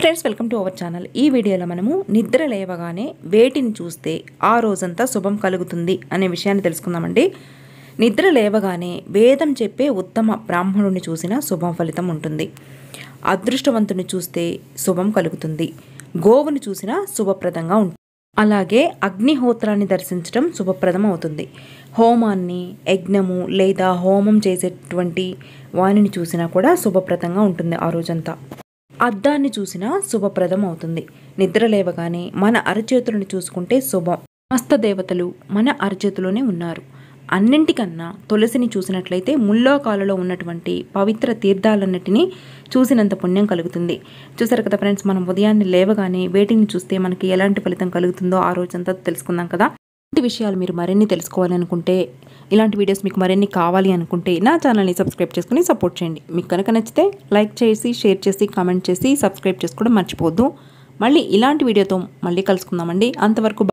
friends welcome to our channel ఈ వీడియోలో మనము నిద్ర లేవగానే వేటిని చూస్తే ఆ రోజంతా శుభం కలుగుతుంది అనే విషయాన్ని తెలుసుకుందామండి నిద్ర లేవగానే వేదం చెప్పే ఉత్తమ బ్రాహ్మణుని చూసిన శుభం ఫలితం ఉంటుంది అదృష్టవంతుని చూస్తే శుభం కలుగుతుంది గోవుని చూసినా శుభప్రదంగా ఉంటుంది అలాగే అగ్నిహోత్రాన్ని దర్శించడం శుభప్రదం అవుతుంది హోమాన్ని యజ్ఞము లేదా హోమం చేసేటువంటి వాణిని చూసినా కూడా శుభప్రదంగా ఉంటుంది ఆ రోజంతా అద్దాన్ని చూసినా శుభప్రదం అవుతుంది నిద్ర లేవగానే మన అరచేతులను చూసుకుంటే శుభం సమస్త దేవతలు మన అరచేతిలోనే ఉన్నారు అన్నింటికన్నా తులసిని చూసినట్లయితే ముల్లోకాలలో ఉన్నటువంటి పవిత్ర తీర్థాలన్నిటినీ చూసినంత పుణ్యం కలుగుతుంది చూసారు కదా ఫ్రెండ్స్ మనం ఉదయాన్నే లేవగానే వేటిని చూస్తే మనకి ఎలాంటి ఫలితం కలుగుతుందో ఆ రోజంతా తెలుసుకుందాం కదా ఇలాంటి విషయాలు మీరు మరిన్ని తెలుసుకోవాలనుకుంటే ఇలాంటి వీడియోస్ మీకు మరిన్ని కావాలి అనుకుంటే నా ఛానల్ని సబ్స్క్రైబ్ చేసుకుని సపోర్ట్ చేయండి మీకు కనుక నచ్చితే లైక్ చేసి షేర్ చేసి కామెంట్ చేసి సబ్స్క్రైబ్ చేసుకోవడం మర్చిపోవద్దు మళ్ళీ ఇలాంటి వీడియోతో మళ్ళీ కలుసుకుందామండి అంతవరకు